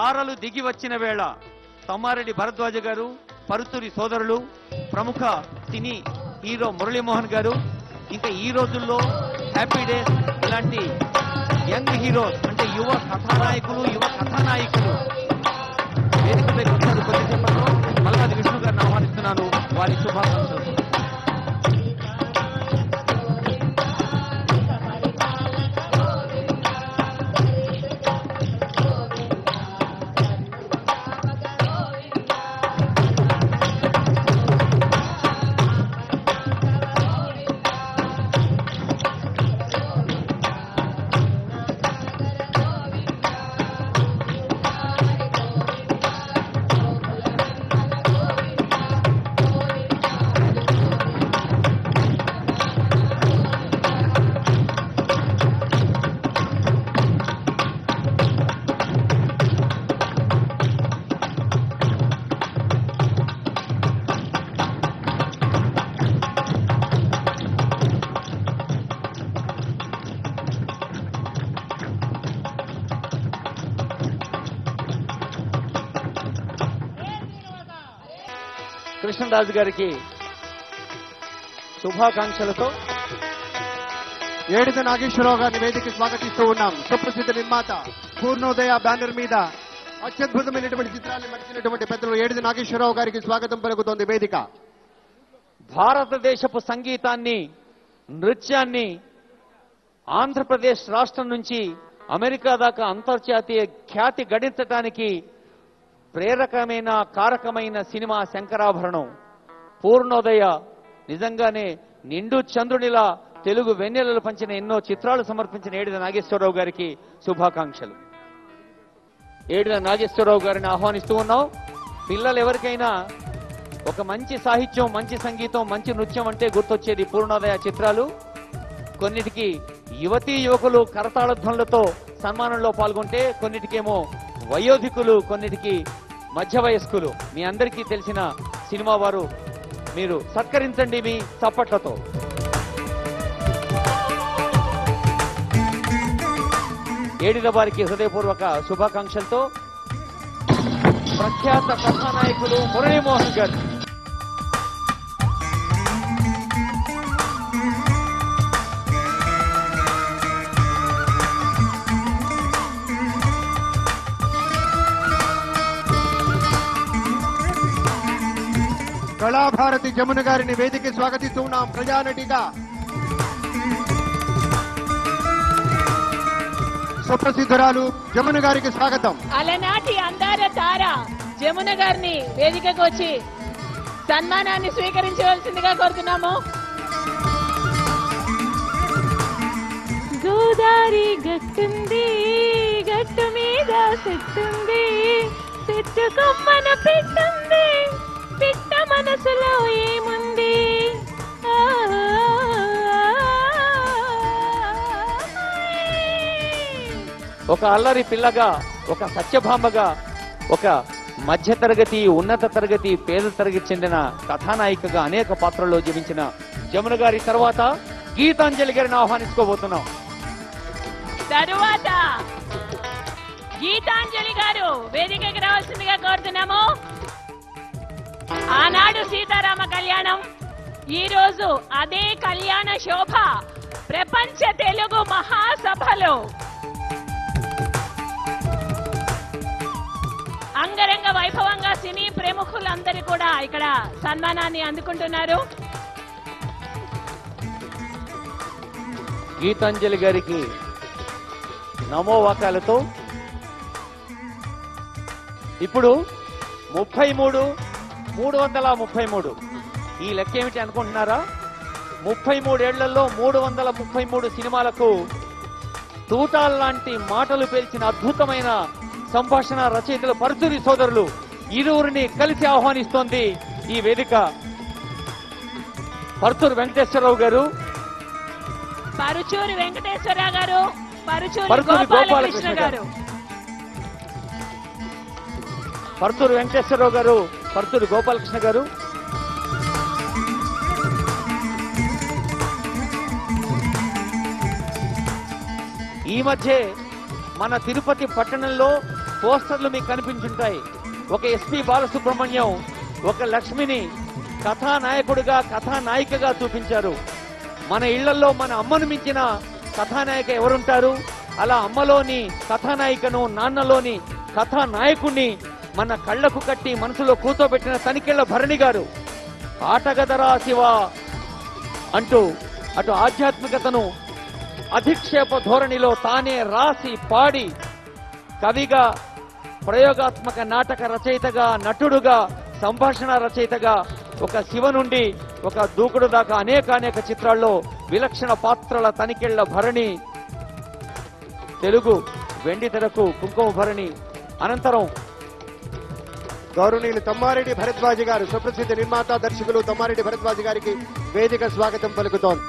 తారలు దిగి వచ్చిన వేళ తమ్మారెడ్డి భరద్వాజ గారు పరుతూరి సోదరులు ప్రముఖ సినీ హీరో మురళీమోహన్ గారు ఇంకా ఈ రోజుల్లో హ్యాపీ డేస్ ఇలాంటి యంగ్ హీరోస్ అంటే యువ కథానాయకులు యువ కథానాయకులు వేదికపై వచ్చారు కొద్దిసేపట్లో మల్లాది విష్ణు గారిని ఆహ్వానిస్తున్నాను వారి శుభాకాంక్షలు కృష్ణరాజు గారికి శుభాకాంక్షలతో ఏడిద నాగేశ్వరరావు గారిని వేదికకి స్వాగతిస్తూ ఉన్నాం సుప్రసిద్ధ నిర్మాత పూర్ణోదయ బ్యానర్ మీద అత్యద్భుతమైనటువంటి చిత్రాన్ని మడిచినటువంటి పెద్దలు ఏడిది నాగేశ్వరరావు గారికి స్వాగతం పలుకుతోంది వేదిక భారతదేశపు సంగీతాన్ని నృత్యాన్ని ఆంధ్రప్రదేశ్ రాష్ట్రం నుంచి అమెరికా దాకా అంతర్జాతీయ ఖ్యాతి గడించటానికి ప్రేరకమైన కారకమైన సినిమా శంకరాభరణం పూర్ణోదయ నిజంగానే నిండు చంద్రునిలా తెలుగు వెన్నెలలు పంచిన ఎన్నో చిత్రాలు సమర్పించిన ఏడిద నాగేశ్వరరావు గారికి శుభాకాంక్షలు ఏడిద నాగేశ్వరరావు గారిని ఆహ్వానిస్తూ ఉన్నాం పిల్లలు ఎవరికైనా ఒక మంచి సాహిత్యం మంచి సంగీతం మంచి నృత్యం అంటే గుర్తొచ్చేది పూర్ణోదయ చిత్రాలు కొన్నిటికి యువతీ యువకులు కరతాళధ్వనులతో సన్మానంలో పాల్గొంటే కొన్నిటికేమో వయోధికులు కొన్నిటికి మధ్య వయస్కులు మీ అందరికీ తెలిసిన సినిమా వారు మీరు సత్కరించండి మీ చప్పట్లతో ఏడిన వారికి హృదయపూర్వక శుభాకాంక్షలతో ప్రఖ్యాత కథానాయకులు మురళీమోహన్ గారు కళాభారతి జమున గారిని వేదికకి స్వాగతిస్తూ ఉన్నాం ప్రజానటిగా సుప్రసిద్ధురాలు జమున గారికి స్వాగతం అలనాటి అందాల తార జమున గారిని వేదికకు వచ్చి సన్మానాన్ని స్వీకరించవలసిందిగా కోరుతున్నాము గోదారి గట్టుంది గట్టు మీద చెట్టుంది చెట్టు కొమ్మన పెట్టింది పిట్ట మనసులో ఏముంది ఆ, ఒక అల్లరి పిల్లగా ఒక సత్యభామగా ఒక మధ్య తరగతి ఉన్నత తరగతి పేద తరగతి చెందిన కథానాయికగా అనేక పాత్రల్లో జీవించిన జమున గారి తర్వాత గీతాంజలి గారిని ఆహ్వానించుకోబోతున్నాం తరువాత గీతాంజలి గారు వేదికకి రావాల్సిందిగా కోరుతున్నాము ఆనాడు సీతారామ కళ్యాణం ఈ రోజు అదే కళ్యాణ శోభ ప్రపంచ తెలుగు మహాసభలో అంగరంగ వైభవంగా సినీ ప్రముఖులందరూ కూడా ఇక్కడ సన్మానాన్ని అందుకుంటున్నారు గీతాంజలి గారికి నమోవాకాలతో ఇప్పుడు ముప్పై మూడు మూడు వందల ముప్పై మూడు ఈ లెక్క ఏమిటి అనుకుంటున్నారా ముప్పై మూడేళ్లలో మూడు వందల ముప్పై మూడు సినిమాలకు తూటాల్ లాంటి మాటలు పేల్చిన అద్భుతమైన సంభాషణ రచయితలు పరుచూరి సోదరులు ఇరువురిని కలిసి ఆహ్వానిస్తోంది ఈ వేదిక పరుచూరు వెంకటేశ్వరరావు గారు పరుచూరి వెంకటేశ్వర గారు పరుచూరి పరుచూరి గోపాలకృష్ణ గోపాలకృష్ణ గారు పరుచూరు వెంకటేశ్వరరావు గారు పరుచూరు గోపాలకృష్ణ గారు ఈ మధ్య మన తిరుపతి పట్టణంలో పోస్టర్లు మీకు కనిపించుంటాయి ఒక ఎస్పి బాలసుబ్రహ్మణ్యం ఒక లక్ష్మిని కథానాయకుడిగా కథానాయికగా చూపించారు మన ఇళ్లలో మన అమ్మను మించిన కథానాయిక ఎవరుంటారు అలా అమ్మలోని కథానాయికను నాన్నలోని కథానాయకుణ్ణి మన కళ్ళకు కట్టి మనసులో కూర్చోబెట్టిన తనికెళ్ల భరణి గారు ఆటగదరా శివ అంటూ అటు ఆధ్యాత్మికతను అధిక్షేప ధోరణిలో తానే రాసి పాడి కవిగా ప్రయోగాత్మక నాటక రచయితగా నటుడుగా సంభాషణ రచయితగా ఒక శివ నుండి ఒక దూకుడు దాకా అనేక అనేక చిత్రాల్లో విలక్షణ పాత్రల తనికెళ్ల భరణి తెలుగు వెండి తెరకు కుంకుమ భరణి అనంతరం గౌరవనీయులు తమ్మారెడ్డి భరద్వాజ గారు సుప్రసిద్ధ నిర్మాత దర్శకులు తమ్మారెడ్డి భరద్వాజ గారికి వేదిక స్వాగతం పలుకుతోంది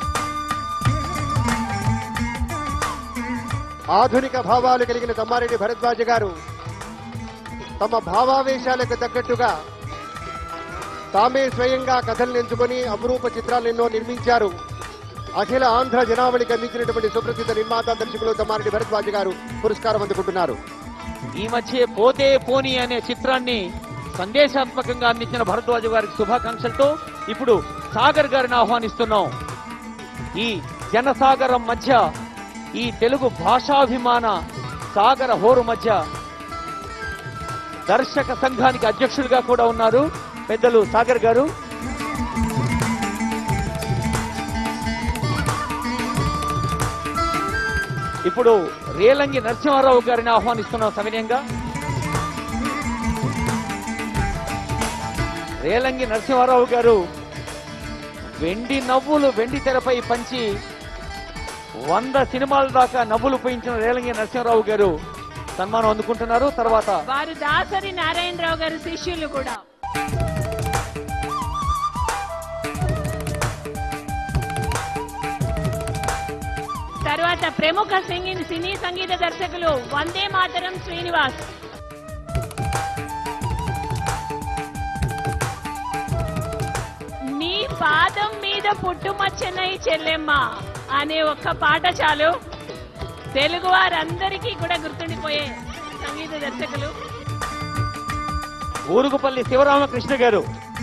ఆధునిక భావాలు కలిగిన తమ్మారెడ్డి భరద్వాజ గారు తమ భావావేశాలకు తగ్గట్టుగా తామే స్వయంగా కథలు ఎంచుకొని అపురూప చిత్రాలు ఎన్నో నిర్మించారు అఖిల ఆంధ్ర జనావళికి అందించినటువంటి సుప్రసిద్ధ నిర్మాత దర్శకులు తమ్మారెడ్డి భరద్వాజ గారు పురస్కారం అందుకుంటున్నారు ఈ మధ్య పోతే పోని అనే చిత్రాన్ని సందేశాత్మకంగా అందించిన భరద్వాజ గారికి శుభాకాంక్షలతో ఇప్పుడు సాగర్ గారిని ఆహ్వానిస్తున్నాం ఈ జనసాగరం మధ్య ఈ తెలుగు భాషాభిమాన సాగర హోరు మధ్య దర్శక సంఘానికి అధ్యక్షులుగా కూడా ఉన్నారు పెద్దలు సాగర్ గారు ఇప్పుడు రేలంగి నరసింహారావు గారిని ఆహ్వానిస్తున్నాం సవినయంగా రేలంగి నరసింహారావు గారు వెండి నవ్వులు వెండి తెరపై పంచి వంద సినిమాల దాకా నవ్వులు పోయించిన రేలంగి నరసింహారావు గారు సన్మానం అందుకుంటున్నారు తర్వాత వారు దాసరి నారాయణరావు గారి శిష్యులు కూడా తర్వాత ప్రముఖ సింగి సినీ సంగీత దర్శకులు వందే మాతరం శ్రీనివాస్ నీ పాదం మీద పుట్టుమచ్చనై చెల్లెమ్మ అనే ఒక్క పాట చాలు తెలుగు వారందరికీ కూడా గుర్తుండిపోయే సంగీత దర్శకులు ఊరుగుపల్లి శివరామకృష్ణ గారు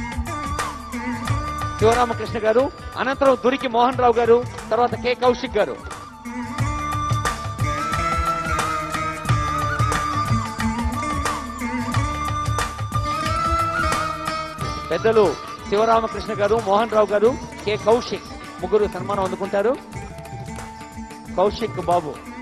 శివరామకృష్ణ గారు అనంతరం దురికి మోహన్ రావు గారు తర్వాత కె కౌశిక్ గారు పెద్దలు శివరామకృష్ణ గారు మోహన్ రావు గారు కె కౌశిక్ ముగ్గురు సన్మానం అందుకుంటారు కౌశిక్ బాబు